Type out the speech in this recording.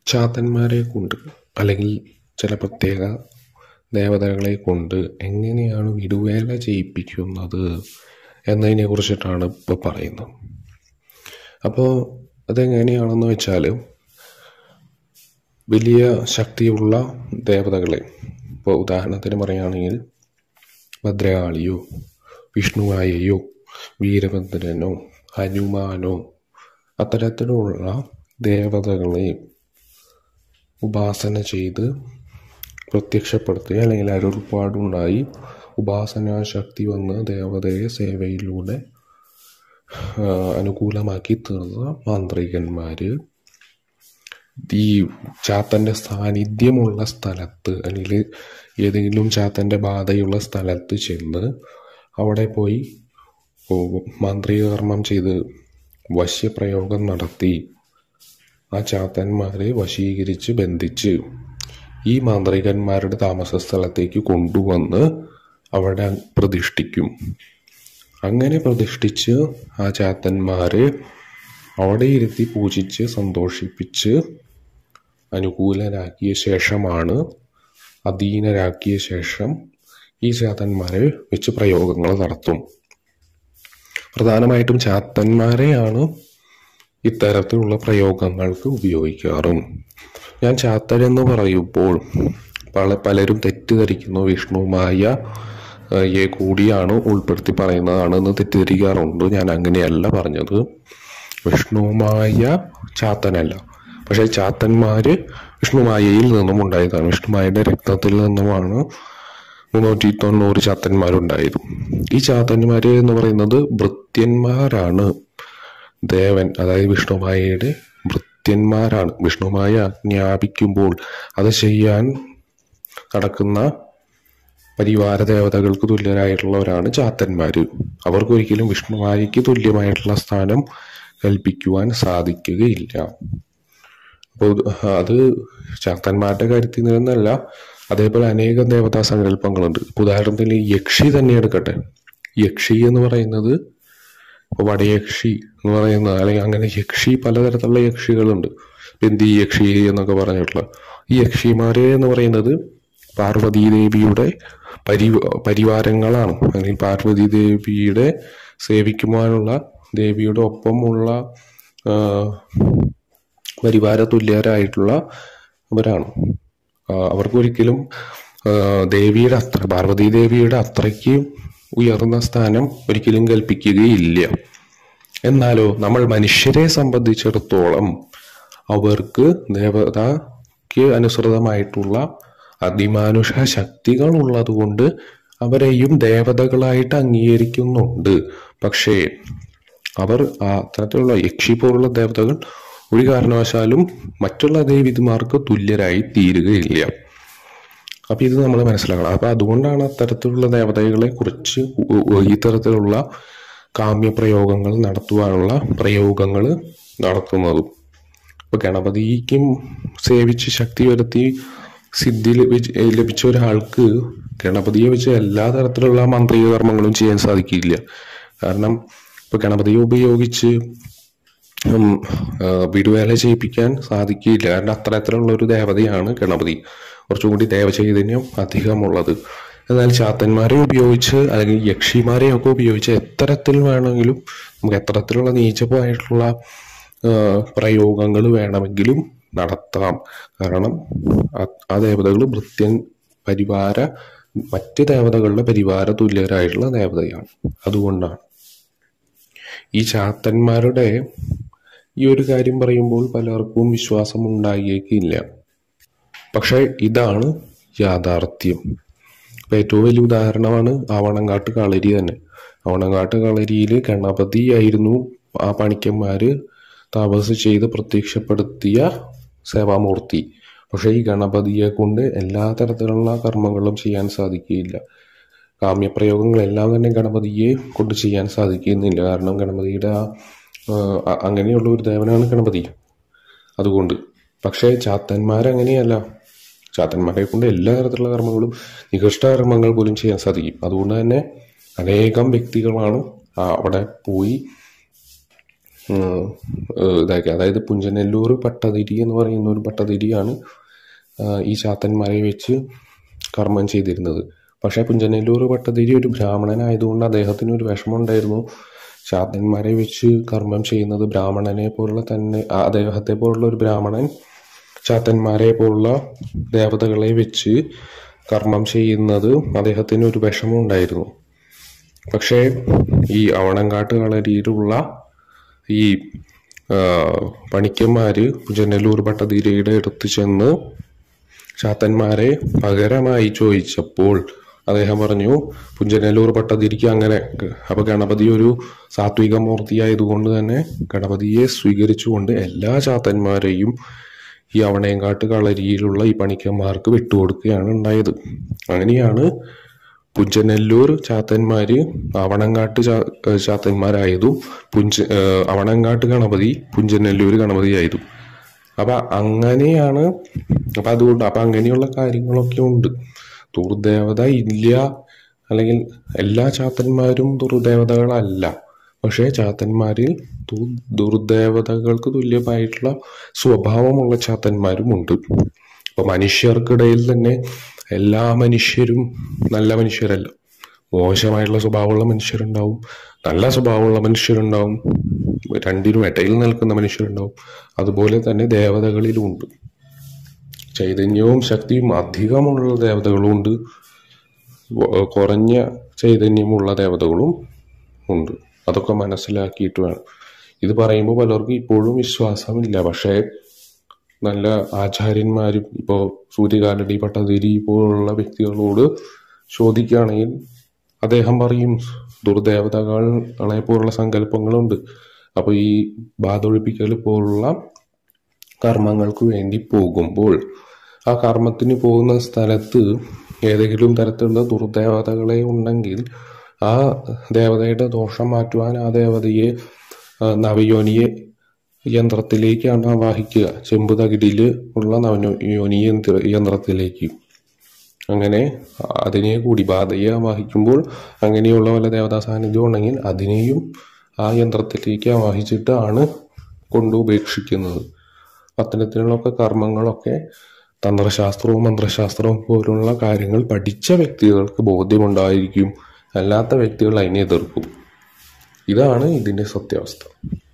ചാത്തന്മാരെ കൊണ്ട് അല്ലെങ്കിൽ ചില പ്രത്യേക ദേവതകളെ കൊണ്ട് എങ്ങനെയാണ് വിടുവേല ചെയ്യിപ്പിക്കുന്നത് എന്നതിനെ കുറിച്ചിട്ടാണ് ഇപ്പോൾ പറയുന്നത് അപ്പോൾ അതെങ്ങനെയാണെന്ന് വെച്ചാൽ വലിയ ശക്തിയുള്ള ദേവതകളെ ഇപ്പോൾ ഉദാഹരണത്തിന് പറയുകയാണെങ്കിൽ ഭദ്രകാളിയോ വിഷ്ണുവായയോ വീരഭദ്രനോ ഹനുമാനോ അത്തരത്തിലുള്ള ദേവതകളെ ഉപാസന ചെയ്ത് പ്രത്യക്ഷപ്പെടുത്തുക അല്ലെങ്കിൽ അരുൾപ്പാടുണ്ടായി ഉപാസനാ ശക്തി വന്ന് ദേവതയെ സേവയിലൂടെ ആ, അനുകൂലമാക്കി തീർന്ന മാന്ത്രികന്മാർ ഈ ചാത്തൻ്റെ സാന്നിധ്യമുള്ള സ്ഥലത്ത് അല്ലെങ്കിൽ ഏതെങ്കിലും ചാത്തൻ്റെ ബാധയുള്ള സ്ഥലത്ത് ചെന്ന് അവിടെ പോയി ഓ, മാന്ത്രിക കർമ്മം ചെയ്ത് വശ്യപ്രയോഗം നടത്തി ആ ചാത്തന്മാരെ വശീകരിച്ച് ബന്ധിച്ച് ഈ മാന്ത്രികന്മാരുടെ താമസ സ്ഥലത്തേക്ക് കൊണ്ടുവന്ന് അവിടെ പ്രതിഷ്ഠിക്കും അങ്ങനെ പ്രതിഷ്ഠിച്ച് ആ ചാത്തന്മാരെ അവിടെ ഇരുത്തി പൂജിച്ച് സന്തോഷിപ്പിച്ച് അനുകൂലരാക്കിയ ശേഷമാണ് അധീനരാക്കിയ ശേഷം ഈ ചാത്തന്മാരെ വെച്ച് പ്രയോഗങ്ങൾ നടത്തും പ്രധാനമായിട്ടും ചാത്തന്മാരെയാണ് ഇത്തരത്തിലുള്ള പ്രയോഗങ്ങൾക്ക് ഉപയോഗിക്കാറും ഞാൻ ചാത്തൻ പറയുമ്പോൾ പല പലരും തെറ്റിദ്ധരിക്കുന്നു വിഷ്ണുമായ യെ കൂടിയാണ് ഉൾപ്പെടുത്തി പറയുന്നതാണെന്ന് തെറ്റിദ്ധരിക്കാറുണ്ട് ഞാൻ അങ്ങനെയല്ല പറഞ്ഞത് വിഷ്ണുമായ ചാത്തനല്ല പക്ഷേ ചാത്തന്മാര് വിഷ്ണുമായയിൽ നിന്നും ഉണ്ടായതാണ് വിഷ്ണുമായയുടെ രക്തത്തിൽ നിന്നുമാണ് മുന്നൂറ്റി തൊണ്ണൂറ് ചാത്തന്മാരുണ്ടായത് ഈ ചാത്തന്മാര് എന്ന് പറയുന്നത് ഭൃത്യന്മാരാണ് ദേവൻ അതായത് വിഷ്ണുമായയുടെ ഭൃത്യന്മാരാണ് വിഷ്ണുമായ ആജ്ഞാപിക്കുമ്പോൾ അത് ചെയ്യാൻ നടക്കുന്ന പരിവാര ദേവതകൾക്ക് തുല്യരായിട്ടുള്ളവരാണ് ചാത്തന്മാര് അവർക്കൊരിക്കലും വിഷ്ണുമായയ്ക്ക് തുല്യമായിട്ടുള്ള സ്ഥാനം കൽപ്പിക്കുവാൻ സാധിക്കുകയില്ല അപ്പോൾ അത് ചാത്തന്മാരുടെ കാര്യത്തിൽ നിന്നല്ല അതേപോലെ അനേകം ദേവതാ സങ്കല്പങ്ങളുണ്ട് ഇപ്പൊ ഉദാഹരണത്തിന് യക്ഷി തന്നെ എടുക്കട്ടെ യക്ഷി എന്ന് പറയുന്നത് ഇപ്പോൾ വടയക്ഷി എന്ന് പറയുന്ന അല്ലെങ്കിൽ അങ്ങനെ യക്ഷി പലതരത്തിലുള്ള യക്ഷികളുണ്ട് ബന്ദി യക്ഷി എന്നൊക്കെ പറഞ്ഞിട്ടുള്ള ഈ യക്ഷിമാരെ എന്ന് പറയുന്നത് പാർവതീ ദേവിയുടെ പരി പരിവാരങ്ങളാണ് അല്ലെങ്കിൽ പാർവതി ദേവിയുടെ സേവിക്കുവാനുള്ള ദേവിയുടെ ഒപ്പമുള്ള ആ, പരിവാര തുല്യരായിട്ടുള്ള അവരാണ് ആ, അവർക്കൊരിക്കലും ആ, ദേവിയുടെ അത്ര പാർവതി ദേവിയുടെ അത്രയ്ക്ക് ഉയർന്ന സ്ഥാനം ഒരിക്കലും കൽപ്പിക്കുകയില്ല എന്നാലോ നമ്മൾ മനുഷ്യരെ സംബന്ധിച്ചിടത്തോളം അവർക്ക് ദേവതയ്ക്ക് അനുസൃതമായിട്ടുള്ള അതിമാനുഷ ശക്തികൾ ഉള്ളതുകൊണ്ട് അവരെയും ദേവതകളായിട്ട് അംഗീകരിക്കുന്നുണ്ട് പക്ഷേ അവർ ആ അത്തരത്തിലുള്ള യക്ഷി പോലുള്ള ദേവതകൾ ഒരു കാരണവശാലും മറ്റുള്ള ദേവിമാർക്ക് തുല്യരായി തീരുകയില്ല അപ്പൊ ഇത് നമ്മൾ മനസ്സിലാക്കണം അപ്പൊ അതുകൊണ്ടാണ് അത്തരത്തിലുള്ള ദേവതകളെ കുറിച്ച് ഉ- ഉ- ഇത്തരത്തിലുള്ള കാമ്യപ്രയോഗങ്ങൾ നടത്തുവാനുള്ള പ്രയോഗങ്ങൾ നടത്തുന്നതും ഇപ്പൊ ഗണപതിക്കും സേവിച്ച് ശക്തി വരുത്തി സിദ്ധി ലഭിച്ച ലഭിച്ച ഒരാൾക്ക് ഗണപതിയെ വെച്ച് എല്ലാ തരത്തിലുള്ള മാന്ത്രിക കർമ്മങ്ങളും ചെയ്യാൻ സാധിക്കില്ല കാരണം ഇപ്പൊ ഗണപതിയെ ഉപയോഗിച്ച് ഉം, ആ, വിടുവേല ചെയ്യിപ്പിക്കാൻ സാധിക്കില്ല കാരണം അത്തരത്തിലുള്ള ഒരു ദേവതയാണ് ഗണപതി കുറച്ചും കൂടി ദേവചൈതന്യം അധികമുള്ളത് എന്നാൽ ചാത്തന്മാരെ ഉപയോഗിച്ച് അല്ലെങ്കിൽ യക്ഷിമാരെയൊക്കെ ഉപയോഗിച്ച് എത്തരത്തിൽ വേണമെങ്കിലും നമുക്ക് എത്തരത്തിലുള്ള നീചമായിട്ടുള്ള പ്രയോഗങ്ങൾ വേണമെങ്കിലും നടത്താം കാരണം ആ- ആ ദേവതകൾ ഭൃത്യൻ പരിവാര മറ്റ് ദേവതകളുടെ പരിവാര തുല്യരായിട്ടുള്ള ദേവതയാണ് അതുകൊണ്ടാണ് ഈ ചാത്തന്മാരുടെ ഈ ഒരു കാര്യം പറയുമ്പോൾ പലർക്കും വിശ്വാസം ഉണ്ടായേക്കില്ല പക്ഷെ ഇതാണ് യാഥാർത്ഥ്യം ഇപ്പൊ ഏറ്റവും വലിയ ഉദാഹരണമാണ് ആവണങ്കാട്ട് കളരി തന്നെ ആവണങ്കാട്ട് കളരിയിൽ ഗണപതി ആയിരുന്നു ആ പണിക്കന്മാര് തപസ് ചെയ്ത് പ്രത്യക്ഷപ്പെടുത്തിയ സേവാമൂർത്തി പക്ഷെ ഈ ഗണപതിയെ കൊണ്ട് എല്ലാ തരത്തിലുള്ള കർമ്മങ്ങളും ചെയ്യാൻ സാധിക്കുകയില്ല കാമ്യപ്രയോഗങ്ങളെല്ലാം തന്നെ ഗണപതിയെ കൊണ്ട് ചെയ്യാൻ സാധിക്കുന്നില്ല കാരണം ഗണപതിയുടെ ആ ആ, അ- അങ്ങനെയുള്ള ഒരു ദേവനാണ് ഗണപതി അതുകൊണ്ട് പക്ഷേ ചാത്തന്മാരങ്ങനെയല്ല ചാത്തന്മാരെ കൊണ്ട് എല്ലാ തരത്തിലുള്ള കർമ്മങ്ങളും നികൃഷ്ട കർമ്മങ്ങൾ പോലും ചെയ്യാൻ സാധിക്കും അതുകൊണ്ട് തന്നെ അനേകം വ്യക്തികളാണ് ആ അവിടെ പോയി ഉം, ഏഹ് ഇതാക്കി അതായത് പുഞ്ചനെല്ലൂർ പട്ടതിരി എന്ന് പറയുന്ന ഒരു പട്ടതിരിയാണ് ആഹ് ഈ ചാത്തന്മാരെ വെച്ച് കർമ്മം ചെയ്തിരുന്നത് പക്ഷേ പുഞ്ചനെല്ലൂർ പട്ടതിരി ഒരു ബ്രാഹ്മണനായതുകൊണ്ട് അദ്ദേഹത്തിന് ഒരു വിഷമമുണ്ടായിരുന്നു ചാത്തന്മാരെ വെച്ച് കർമ്മം ചെയ്യുന്നത് ബ്രാഹ്മണനെ പോലുള്ള തന്നെ ആ അദ്ദേഹത്തെ പോലുള്ള ഒരു ബ്രാഹ്മണൻ ചാത്തന്മാരെ പോലുള്ള ദേവതകളെ വെച്ച് കർമ്മം ചെയ്യുന്നത് അദ്ദേഹത്തിന് ഒരു വിഷമമുണ്ടായിരുന്നു പക്ഷേ ഈ അവണങ്കാട്ട് കളരിയിലുള്ള ഈ ആ, പണിക്കന്മാര് പുജനല്ലൂർ ഭട്ടതിരിയുടെ അടുത്ത് ചെന്ന് ചാത്തന്മാരെ പകരമായി ചോദിച്ചപ്പോൾ അദ്ദേഹം പറഞ്ഞു പുഞ്ചനല്ലൂർ ഭട്ടതിരിക്ക് അങ്ങനെ അപ്പൊ ഗണപതി ഒരു സാത്വിക മൂർത്തിയായതുകൊണ്ട് തന്നെ ഗണപതിയെ സ്വീകരിച്ചുകൊണ്ട് എല്ലാ ചാത്തന്മാരെയും ഈ അവണയങ്കാട്ട് കളരിയിലുള്ള ഈ പണിക്കന്മാർക്ക് വിട്ടുകൊടുക്കുകയാണ് ഉണ്ടായത് അങ്ങനെയാണ് പുഞ്ചനെല്ലൂർ ചാത്തന്മാര് അവണങ്കാട്ട് ചാ ഏഹ് ചാത്തന്മാരായതും പുഞ്ച ഏഹ് അവണങ്കാട്ട് ഗണപതി പുഞ്ചനെല്ലൂർ ഗണപതിയായതും അപ്പൊ അങ്ങനെയാണ് അപ്പൊ അതുകൊണ്ട് അപ്പൊ അങ്ങനെയുള്ള കാര്യങ്ങളൊക്കെ ഉണ്ട് ദുർദേവത ഇല്ല അല്ലെങ്കിൽ എല്ലാ ചാത്തന്മാരും ദുർദേവതകളല്ല പക്ഷേ ചാത്തന്മാരിൽ ദു- ദുർദേവതകൾക്ക് തുല്യമായിട്ടുള്ള സ്വഭാവമുള്ള ചാത്തന്മാരും ഉണ്ട് അപ്പൊ മനുഷ്യർക്കിടയിൽ തന്നെ എല്ലാ മനുഷ്യരും നല്ല മനുഷ്യരല്ല മോശമായിട്ടുള്ള സ്വഭാവമുള്ള മനുഷ്യരുണ്ടാവും നല്ല സ്വഭാവമുള്ള മനുഷ്യരുണ്ടാവും രണ്ടിനും ഇടയിൽ നിൽക്കുന്ന മനുഷ്യരുണ്ടാവും അതുപോലെ തന്നെ ദേവതകളിലും ഉണ്ട് ചൈതന്യവും ശക്തിയും അധികമുള്ള ദേവതകളും ഉണ്ട് വ- കുറഞ്ഞ ചൈതന്യമുള്ള ദേവതകളും ഉണ്ട് അതൊക്കെ മനസ്സിലാക്കിയിട്ട് വേണം ഇത് പറയുമ്പോൾ പലർക്കും ഇപ്പോഴും വിശ്വാസമില്ല പക്ഷേ നല്ല ആചാര്യന്മാരും ഇപ്പോൾ സൂര്യകാലടി പട്ടതിരി പോലുള്ള വ്യക്തികളോട് ചോദിക്കുകയാണെങ്കിൽ അദ്ദേഹം പറയും ദുർദേവതകളെ പോലുള്ള സങ്കല്പങ്ങളുണ്ട് അപ്പോൾ ഈ ബാധൊഴിപ്പിക്കൽ പോലുള്ള കർമ്മങ്ങൾക്ക് വേണ്ടി പോകുമ്പോൾ ആ കർമ്മത്തിന് പോകുന്ന സ്ഥലത്ത് ഏതെങ്കിലും തരത്തിലുള്ള ദുർദേവതകളെ ഉണ്ടെങ്കിൽ ആ ദേവതയുടെ ദോഷം മാറ്റുവാൻ ആ ദേവതയെ ആ, നവയോനിയെ യന്ത്രത്തിലേക്കാണ് ആവാഹിക്കുക ചെമ്പ് തകിടിയിൽ ഉള്ള നവയോനി യന്ത്ര യന്ത്രത്തിലേക്ക് അങ്ങനെ അതിനെ കൂടി ബാധയെ ആവാഹിക്കുമ്പോൾ അങ്ങനെയുള്ള വല്ല ദേവതാ സാന്നിധ്യം ഉണ്ടെങ്കിൽ അതിനെയും ആ യന്ത്രത്തിലേക്ക് ആവാഹിച്ചിട്ടാണ് കൊണ്ട് ഉപേക്ഷിക്കുന്നത് അത്തരത്തിലുള്ള കർമ്മങ്ങളൊക്കെ തന്ത്രശാസ്ത്രവും മന്ത്രശാസ്ത്രവും പോലുള്ള കാര്യങ്ങൾ പഠിച്ച വ്യക്തികൾക്ക് ബോധ്യമുണ്ടായിരിക്കും അല്ലാത്ത വ്യക്തികൾ അതിനെ എതിർക്കും ഇതാണ് ഇതിന്റെ സത്യാവസ്ഥ